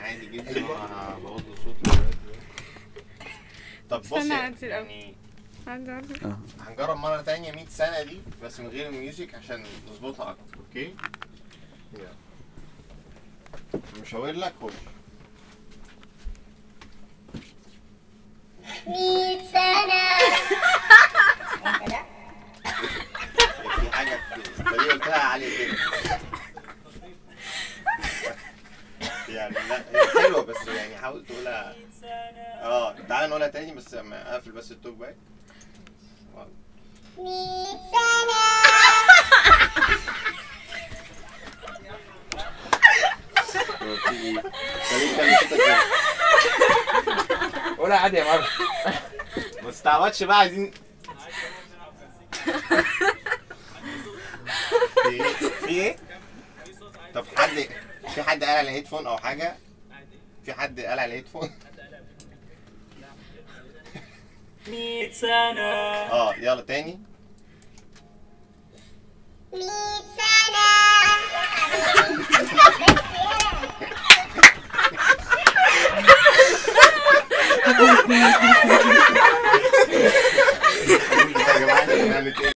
عادي جدا وهبوظ له صوته دلوقتي. طب بص استنى يعني- أعدل الأول. يعني هنجرب اه هنجرب مرة تانية 100 سنة دي بس من غير الميوزك عشان نظبطها أكتر أوكي؟ يلا مشاور لك خش مية سنة في حاجة في فدي قلتها عالية كده يعني لا هي حلوة بس يعني حاول تقولها اه تعالى نقولها تاني بس اما اقفل بس التوك باك مية سنة هو في ايه؟ خليك تعمل صوتك كده. قولها عادي يا مرة ما تستعبطش بقى عايزين في ايه؟ في ايه؟ طب حد في حد قال على هيدفون او حاجه؟ في حد قال على هيدفون؟ مية سنة اه يلا تاني مية سنة يا جماعه احنا بنعمل ايه؟